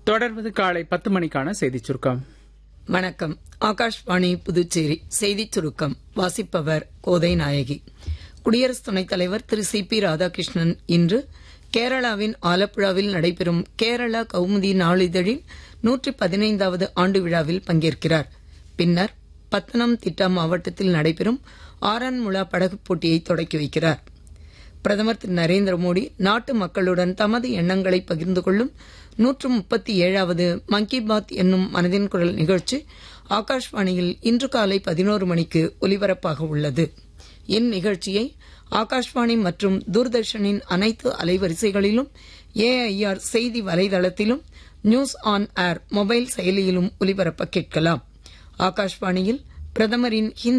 தொடர்வது காலை பத்து மணிக்கான செய்திச் சுருக்கம் வணக்கம் ஆகாஷ்வாணி புதுச்சேரி செய்திச் சுருக்கம் வாசிப்பவர் கோதை நாயகி குடியரசு துணைத் தலைவர் திரு சி பி ராதாகிருஷ்ணன் இன்று கேரளாவின் ஆலப்புழாவில் நடைபெறும் கேரளா கவுமுதி நாளிதழின் நூற்றி பதினைந்தாவது ஆண்டு விழாவில் பங்கேற்கிறார் பின்னர் பத்தனம் திட்டா மாவட்டத்தில் நடைபெறும் ஆரன்முளா படகுப் போட்டியை தொடக்கி வைக்கிறார் பிரதமர் திரு நரேந்திர மோடி நாட்டு மக்களுடன் தமது எண்ணங்களை பகிர்ந்து கொள்ளும் நூற்று முப்பத்தி ஏழாவது மன் கி பாத் என்னும் மனதின் குரல் நிகழ்ச்சி ஆகாஷ்வாணியில் இன்று காலை பதினோரு மணிக்கு ஒலிபரப்பாக உள்ளது இந்நிகழ்ச்சியை ஆகாஷ்வாணி மற்றும் தூர்தர்ஷனின் அனைத்து அலைவரிசைகளிலும் ஏஐஆர் செய்தி வலைதளத்திலும் நியூஸ் ஆன் ஏர் மொபைல் செயலியிலும் ஒலிபரப்ப கேட்கலாம் ஆகாஷ்வாணியில் பிரதமரின் ஹிந்தி